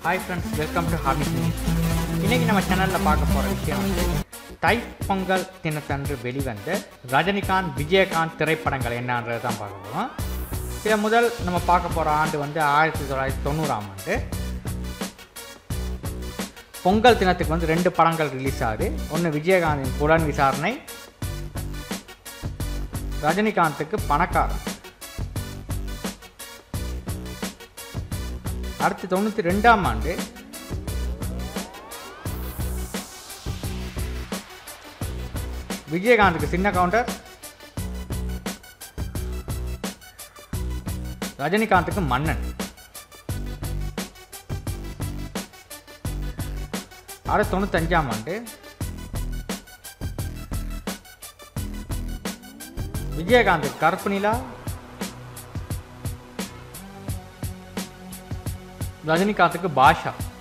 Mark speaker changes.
Speaker 1: hi friends welcome to hobby news இன்றைக்கி நம்ம சேனலில் பார்க்க போகிற விஷயம் வந்து தைப்பொங்கல் தினத்தன்று வெளிவந்த ரஜினிகாந்த் விஜயகாந்த் திரைப்படங்கள் என்னன்றது தான் பார்க்க போகிறோம் இதில் முதல் நம்ம பார்க்க போகிற ஆண்டு வந்து ஆயிரத்தி தொள்ளாயிரத்தி தொண்ணூறாம் ஆண்டு பொங்கல் தினத்துக்கு வந்து ரெண்டு படங்கள் ரிலீஸ் ஆகுது ஒன்று விஜயகாந்தின் புலன் விசாரணை ரஜினிகாந்துக்கு பணக்காரன் அடுத்து தொண்ணூற்றி ரெண்டாம் ஆண்டு விஜயகாந்துக்கு சின்ன கவுண்டர் ரஜினிகாந்துக்கு மன்னன் அடுத்து தொண்ணூத்தஞ்சாம் ஆண்டு விஜயகாந்துக்கு கருப்பு நிலா ரஜினிகாந்துக்கு பாஷா